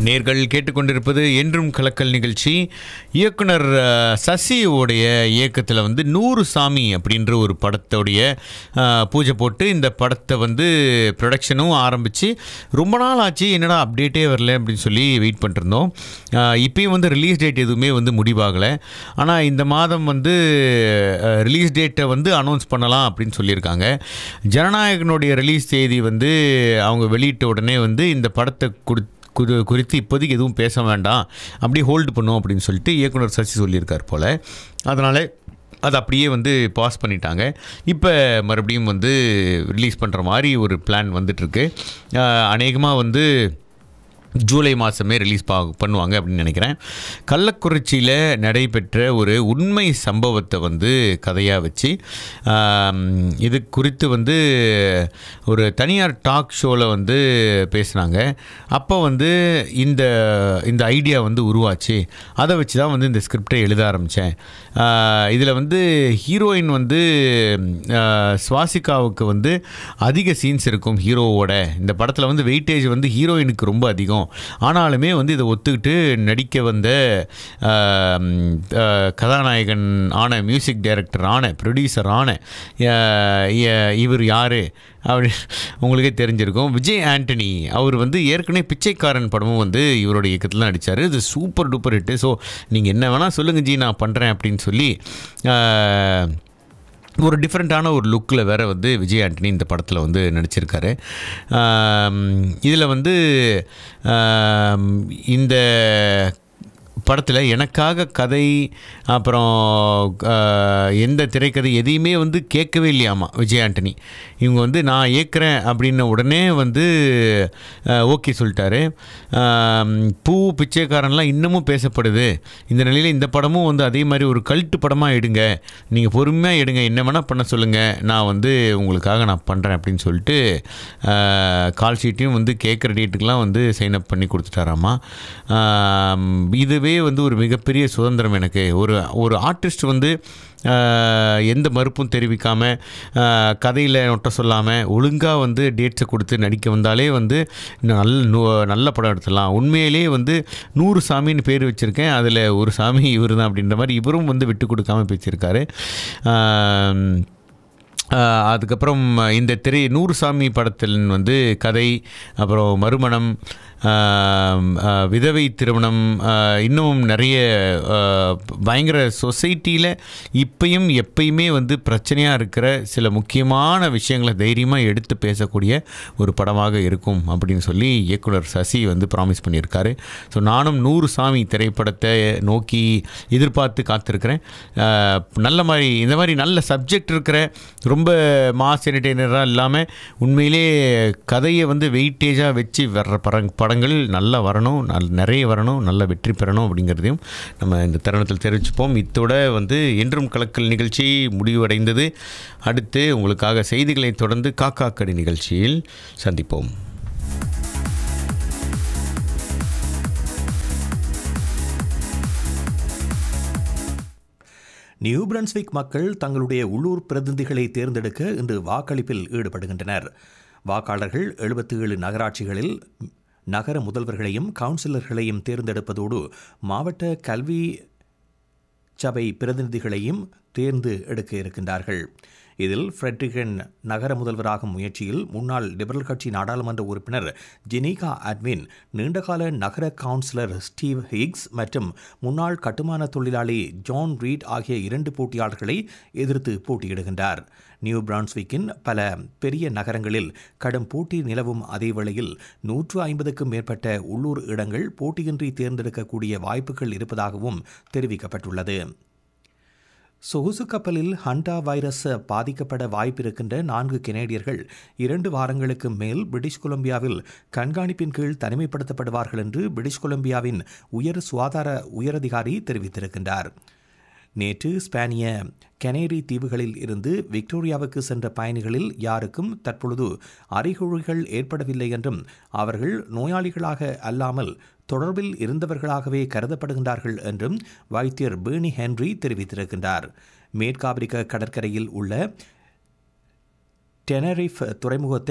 நேர்கள் கேட்டுக்கொண்டிருப்பது என்றும் கலக்கல் நிகழ்ச்சி இயக்குனர் அஹ், சசியோடைய இயக்கத்தில் வந்து நூறு சாமி அப்படின்ற ஒரு படத்தோடைய அஹ், பூஜை போட்டு இந்த படத்தை வந்து ப்ரொடக்ஷனும் ஆரம்பித்து ரொம்ப நாள் ஆச்சு என்னடா அப்டேட்டே வரல அப்படின்னு சொல்லி வெயிட் பண்ணிருந்தோம் அஹ், இப்பயும் வந்து ரிலீஸ் டேட் எதுவுமே வந்து முடிவாகலை ஆனால் இந்த மாதம் வந்து ரிலீஸ் டேட்டை வந்து அனௌன்ஸ் பண்ணலாம் அப்படின்னு சொல்லியிருக்காங்க ஜனநாயகனுடைய ரிலீஸ் தேதி வந்து அவங்க வெளியிட்ட உடனே வந்து இந்த படத்தை கொடு குறி குறித்து இப்போதைக்கு எதுவும் பேச வேண்டாம் அப்படியே ஹோல்டு பண்ணும் அப்படின்னு சொல்லிட்டு இயக்குனர் சசி சொல்லியிருக்கார் போல் அதனால் அது அப்படியே வந்து பாஸ் பண்ணிட்டாங்க இப்போ மறுபடியும் வந்து ரிலீஸ் பண்ணுற மாதிரி ஒரு பிளான் வந்துட்டுருக்கு அநேகமாக வந்து ஜூலை மாதமே ரிலீஸ் பா பண்ணுவாங்க அப்படின்னு நினைக்கிறேன் கள்ளக்குறிச்சியில் நடைபெற்ற ஒரு உண்மை சம்பவத்தை வந்து கதையாக வச்சு ஆம், இது குறித்து வந்து ஒரு தனியார் டாக் ஷோவில் வந்து பேசுனாங்க அப்போ வந்து இந்த இந்த ஐடியா வந்து உருவாச்சு அதை வச்சு தான் வந்து இந்த ஸ்கிரிப்டை எழுத ஆரம்பித்தேன் இதில் வந்து ஹீரோயின் வந்து ஆ, சுவாசிகாவுக்கு வந்து அதிக சீன்ஸ் இருக்கும் ஹீரோவோட இந்த படத்தில் வந்து வெயிட்டேஜ் வந்து ஹீரோயினுக்கு ரொம்ப அதிகம் ஆனாலுமே வந்து இதை ஒத்துக்கிட்டு நடிக்க வந்த ஆம், ஆ, கதாநாயகன் ஆன மியூசிக் டைரக்டர் ஆன ப்ரொடியூசர் ஆன ஆ, இ- இவர் யார் அப்படி உங்களுக்கே தெரிஞ்சிருக்கும் விஜய் ஆண்டனி அவர் வந்து ஏற்கனவே பிச்சைக்காரன் படமும் வந்து இவரோட இயக்கத்தில் நடித்தார் இது சூப்பர் டூப்பர் ஹிட்டு ஸோ நீங்கள் என்ன வேணால் சொல்லுங்கள் ஜி நான் பண்ணுறேன் அப்படின்னு சொல்லி ஆ, ஒரு டிஃப்ரெண்ட்டான ஒரு லுக்கில் வேற வந்து விஜய் ஆண்டனி இந்த படத்தில் வந்து நடிச்சிருக்காரு இதில் வந்து ஆம், இந்த படத்தில் எனக்காக கதை அப்புறம் ஆ, எந்த திரைக்கதை எதையுமே வந்து கேட்கவே இல்லையாமா விஜய் ஆண்டனி இவங்க வந்து நான் இயக்குறேன் அப்படின்ன உடனே வந்து ஓகே சொல்லிட்டாரு ஆம், பூ பிச்சைக்காரன்லாம் இன்னமும் பேசப்படுது இந்த நிலையில் இந்த படமும் வந்து அதே மாதிரி ஒரு கல்ட்டு படமாக எடுங்க நீங்கள் பொறுமையாக எடுங்க என்ன வேணால் பண்ண சொல்லுங்கள் நான் வந்து உங்களுக்காக நான் பண்ணுறேன் அப்படின்னு சொல்லிட்டு கால் ஷீட்டையும் வந்து கேட்குற டேட்டுக்கெலாம் வந்து சைன் அப் பண்ணி கொடுத்துட்டாராமா ஆம், இதுவே வந்து ஒரு மிகப்பெரிய சுதந்திரம் எனக்கு ஒரு ஒரு ஆர்டிஸ்ட் வந்து ஆஹ், எந்த மறுப்பும் தெரிவிக்காமல் கதையில் நொட்ட சொல்லாமல் ஒழுங்காக வந்து டேட்ஸை கொடுத்து நடிக்க வந்தாலே வந்து இன்னும் நல்ல நூ- நல்ல படம் எடுத்துடலாம் உண்மையிலேயே வந்து நூறு சாமின்னு பேர் வச்சுருக்கேன் அதில் ஒரு சாமி இவர் தான் அப்படின்ற மாதிரி இவரும் வந்து விட்டு கொடுக்காம பேசியிருக்காரு ஆம், ஆஹ் அதுக்கப்புறம் இந்த திரை நூறு சாமி படத்தில் வந்து கதை அப்புறம் மறுமணம் ஆம், ஆஹ் விதவை திருமணம் ஆஹ் இன்னும் நிறைய ஆஹ் பயங்கர சொசைட்டியில் இப்பயும் எப்பயுமே வந்து பிரச்சனையாக இருக்கிற சில முக்கியமான விஷயங்களை தைரியமாக எடுத்து பேசக்கூடிய ஒரு படமாக இருக்கும் அப்படின்னு சொல்லி இயக்குனர் சசி வந்து ப்ராமிஸ் பண்ணியிருக்காரு ஸோ நானும் நூறு சாமி திரைப்படத்தை நோக்கி எதிர்பார்த்து காத்திருக்கிறேன் ஆஹ் நல்ல மாதிரி இந்த மாதிரி நல்ல சப்ஜெக்ட் இருக்கிற ரொம்ப மாஸ் என்டர்டெய்னராக இல்லாமல் உண்மையிலே கதையை வந்து வெயிட்டேஜாக வச்சு வர்ற படங் படங்கள் நல்லா வரணும் நல் நிறைய வரணும் நல்ல வெற்றி பெறணும் அப்படிங்கிறதையும் நம்ம இந்த தருணத்தில் தெரிவிச்சுப்போம் இத்தோட வந்து என்றும் கலக்கல் நிகழ்ச்சி முடிவடைந்தது அடுத்து உங்களுக்காக செய்திகளை தொடர்ந்து காக்கா கடி நிகழ்ச்சியில் சந்திப்போம் நியூ பிரன்ஸ்விக் மக்கள் தங்களுடைய உள்ளூர் பிரதிநிதிகளை தேர்ந்தெடுக்க இன்று வாக்களிப்பில் ஈடுபடுகின்றனர் வாக்காளர்கள் எழுபத்தி ஏழு நகராட்சிகளில் நகர முதல்வர்களையும் கவுன்சிலர்களையும் தேர்ந்தெடுப்பதோடு மாவட்ட கல்வி சபை பிரதிநிதிகளையும் தேர்ந்து எடுக்க இருக்கின்றார்கள் இதில் ஃப்ரெட்ரிகன் நகர முதல்வராகும் முயற்சியில் முன்னாள் லிபரல் கட்சி நாடாளுமன்ற உறுப்பினர் ஜெனிகா அட்வின் நீண்டகால நகர கவுன்சிலர் ஸ்டீவ் ஹிக்ஸ் மற்றும் முன்னாள் கட்டுமான தொழிலாளி ஜான் ரீட் ஆகிய இரண்டு போட்டியாளர்களை எதிர்த்து போட்டியிடுகின்றார் நியூ பிரான்ஸ்விக்கின் பல பெரிய நகரங்களில் கடும் போட்டி நிலவும் அதே வேளையில் நூற்று ஐம்பதுக்கும் மேற்பட்ட உள்ளூர் இடங்கள் போட்டியின்றி தேர்ந்தெடுக்கக்கூடிய வாய்ப்புகள் இருப்பதாகவும் தெரிவிக்கப்பட்டுள்ளது சொகுசு கப்பலில் ஹண்டா வைரஸ் பாதிக்கப்பட வாய்ப்பிருக்கின்ற நான்கு கெனேடியர்கள் இரண்டு வாரங்களுக்கு மேல் பிரிட்டிஷ் கொலம்பியாவில் கண்காணிப்பின் கீழ் தனிமைப்படுத்தப்படுவார்கள் என்று பிரிட்டிஷ் கொலம்பியாவின் உயர் சுகாதார உயரதிகாரி தெரிவித்திருக்கின்றார் நேற்று ஸ்பானிய கெனேரி தீவுகளில் இருந்து விக்டோரியாவுக்கு சென்ற பயணிகளில் யாருக்கும் தற்பொழுது அறிகுறிகள் ஏற்படவில்லை என்றும் அவர்கள் நோயாளிகளாக அல்லாமல் தொடர்பில் இருந்தவர்களாகவே கருதப்படுகின்றார்கள் என்றும் வைத்தியர் பேர்னி ஹென்றி தெரிவித்திருக்கின்றார் மேற்காப்பிரிக்க கடற்கரையில் உள்ள டெனரிஃப் துறைமுகத்தை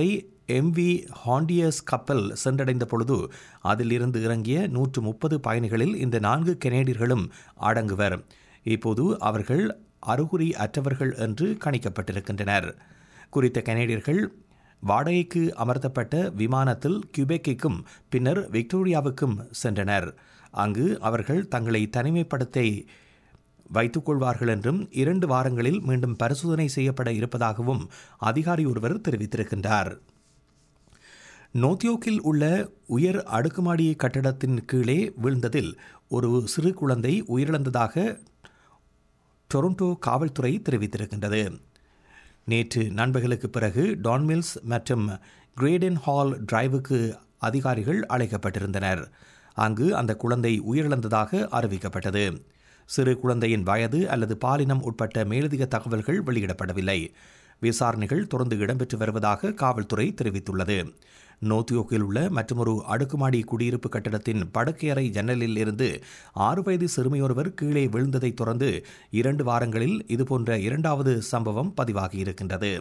எம்வி ஹாண்டியஸ் கப்பல் சென்றடைந்த பொழுது அதிலிருந்து இறங்கிய நூற்று முப்பது பயணிகளில் இந்த நான்கு கெனேடியர்களும் அடங்குவர் இப்போது அவர்கள் அறிகுறி அற்றவர்கள் என்று கணிக்கப்பட்டிருக்கின்றனர் குறித்த கனேடியர்கள் வாடகைக்கு அமர்த்தப்பட்ட விமானத்தில் கியூபெக்கிற்கும் பின்னர் விக்டோரியாவுக்கும் சென்றனர் அங்கு அவர்கள் தங்களை தனிமைப்படுத்தி வைத்துக் கொள்வார்கள் என்றும் இரண்டு வாரங்களில் மீண்டும் பரிசோதனை செய்யப்பட இருப்பதாகவும் அதிகாரி ஒருவர் தெரிவித்திருக்கின்றார் நோத்தியோக்கில் உள்ள உயர் அடுக்குமாடி கட்டடத்தின் கீழே வீழ்ந்ததில் ஒரு சிறு குழந்தை உயிரிழந்ததாக டொரண்டோ காவல்துறை தெரிவித்திருக்கின்றது நேற்று நண்பகலுக்கு பிறகு டான்மில்ஸ் மற்றும் கிரேடன் ஹால் டிரைவுக்கு அதிகாரிகள் அழைக்கப்பட்டிருந்தனர் அங்கு அந்த குழந்தை உயிரிழந்ததாக அறிவிக்கப்பட்டது சிறு குழந்தையின் வயது அல்லது பாலினம் உட்பட்ட மேலதிக தகவல்கள் வெளியிடப்படவில்லை விசாரணைகள் தொடர்ந்து இடம்பெற்று வருவதாக காவல்துறை தெரிவித்துள்ளது நோத்தியோக்கில் உள்ள மற்றொரு அடுக்குமாடி குடியிருப்பு கட்டடத்தின் படுக்கையறை ஜன்னலில் இருந்து ஆறு வயது சிறுமியொருவர் கீழே விழுந்ததைத் தொடர்ந்து இரண்டு வாரங்களில் இதுபோன்ற இரண்டாவது சம்பவம் பதிவாகியிருக்கின்றது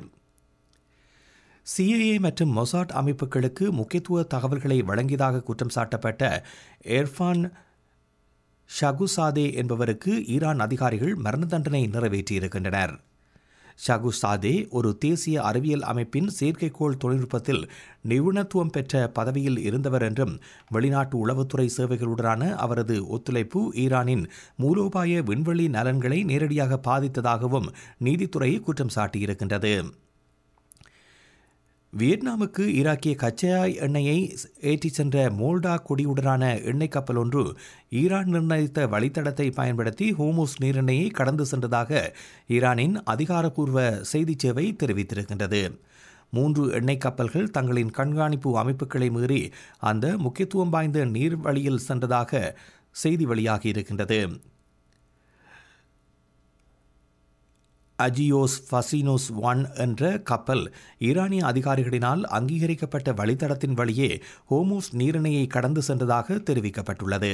சிஏஏ மற்றும் மொசாட் அமைப்புகளுக்கு முக்கியத்துவ தகவல்களை வழங்கியதாக குற்றம் சாட்டப்பட்ட எர்ஃபான் ஷகுசாதே என்பவருக்கு ஈரான் அதிகாரிகள் மரண தண்டனை நிறைவேற்றியிருக்கின்றனர் ஷகுசாதே ஒரு தேசிய அறிவியல் அமைப்பின் செயற்கைக்கோள் தொழில்நுட்பத்தில் நிபுணத்துவம் பெற்ற பதவியில் இருந்தவர் என்றும் வெளிநாட்டு உளவுத்துறை சேவைகளுடனான அவரது ஒத்துழைப்பு ஈரானின் மூலோபாய விண்வெளி நலன்களை நேரடியாக பாதித்ததாகவும் நீதித்துறை குற்றம் சாட்டியிருக்கின்றது வியட்நாமுக்கு ஈராக்கிய கச்சா எண்ணெயை ஏற்றிச் சென்ற மோல்டா கொடியுடனான எண்ணெய் கப்பல் ஒன்று ஈரான் நிர்ணயித்த வழித்தடத்தை பயன்படுத்தி ஹோமோஸ் நீரெண்ணெயை கடந்து சென்றதாக ஈரானின் அதிகாரப்பூர்வ செய்திச் சேவை தெரிவித்திருக்கின்றது மூன்று எண்ணெய் கப்பல்கள் தங்களின் கண்காணிப்பு அமைப்புகளை மீறி அந்த முக்கியத்துவம் வாய்ந்த நீர் வழியில் சென்றதாக செய்தி வெளியாகியிருக்கின்றது அஜியோஸ் ஃபசினோஸ் ஒன் என்ற கப்பல் ஈரானிய அதிகாரிகளினால் அங்கீகரிக்கப்பட்ட வழித்தடத்தின் வழியே ஹோமூஸ் நீரிணையை கடந்து சென்றதாக தெரிவிக்கப்பட்டுள்ளது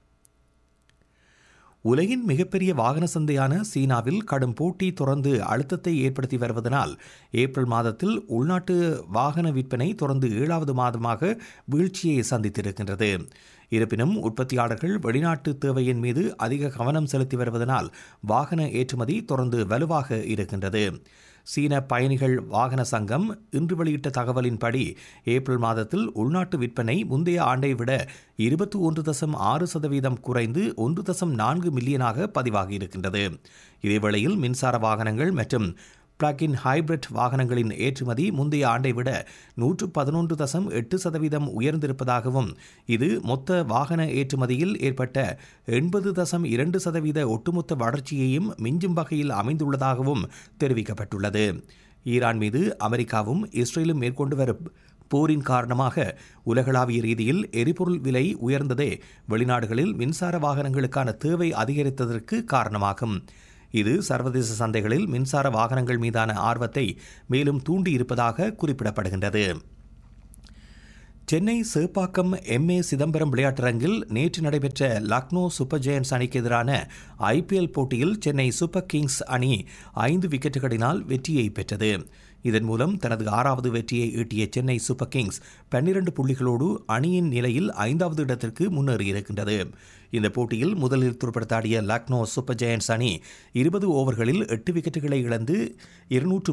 உலகின் மிகப்பெரிய வாகன சந்தையான சீனாவில் கடும் போட்டி தொடர்ந்து அழுத்தத்தை ஏற்படுத்தி வருவதனால் ஏப்ரல் மாதத்தில் உள்நாட்டு வாகன விற்பனை தொடர்ந்து ஏழாவது மாதமாக வீழ்ச்சியை சந்தித்திருக்கின்றது இருப்பினும் உற்பத்தியாளர்கள் வெளிநாட்டு தேவையின் மீது அதிக கவனம் செலுத்தி வருவதனால் வாகன ஏற்றுமதி தொடர்ந்து வலுவாக இருக்கின்றது சீன பயணிகள் வாகன சங்கம் இன்று வெளியிட்ட தகவலின்படி ஏப்ரல் மாதத்தில் உள்நாட்டு விற்பனை முந்தைய ஆண்டை விட இருபத்தி ஒன்று தசம் ஆறு சதவீதம் குறைந்து ஒன்று தசம் நான்கு மில்லியனாக பதிவாகியிருக்கின்றது இதேவேளையில் மின்சார வாகனங்கள் மற்றும் பிளக்-இன் ஹைபிரிட் வாகனங்களின் ஏற்றுமதி முந்தைய ஆண்டை விட நூற்று பதினொன்று தசம் எட்டு சதவீதம் உயர்ந்திருப்பதாகவும் இது மொத்த வாகன ஏற்றுமதியில் ஏற்பட்ட எண்பது தசம் இரண்டு சதவீத ஒட்டுமொத்த வளர்ச்சியையும் மிஞ்சும் வகையில் அமைந்துள்ளதாகவும் தெரிவிக்கப்பட்டுள்ளது ஈரான் மீது அமெரிக்காவும் இஸ்ரேலும் மேற்கொண்டு வரும் போரின் காரணமாக உலகளாவிய ரீதியில் எரிபொருள் விலை உயர்ந்ததே வெளிநாடுகளில் மின்சார வாகனங்களுக்கான தேவை அதிகரித்ததற்கு காரணமாகும் இது சர்வதேச சந்தைகளில் மின்சார வாகனங்கள் மீதான ஆர்வத்தை மேலும் தூண்டியிருப்பதாக குறிப்பிடப்படுகின்றது சென்னை சேப்பாக்கம் எம் ஏ சிதம்பரம் விளையாட்டரங்கில் நேற்று நடைபெற்ற லக்னோ சூப்பர் ஜெயன்ஸ் அணிக்கு எதிரான ஐபிஎல் போட்டியில் சென்னை சூப்பர் கிங்ஸ் அணி ஐந்து விக்கெட்டுகளினால் வெற்றியை பெற்றது இதன் மூலம் தனது ஆறாவது வெற்றியை ஈட்டிய சென்னை சூப்பர் கிங்ஸ் பன்னிரண்டு புள்ளிகளோடு அணியின் நிலையில் ஐந்தாவது இடத்திற்கு முன்னேறியிருக்கின்றது இந்த போட்டியில் முதலில் துடுப்படுத்தாடிய லக்னோ சூப்பர் ஜெயன்ஸ் அணி இருபது ஓவர்களில் எட்டு விக்கெட்டுகளை இழந்து இருநூற்று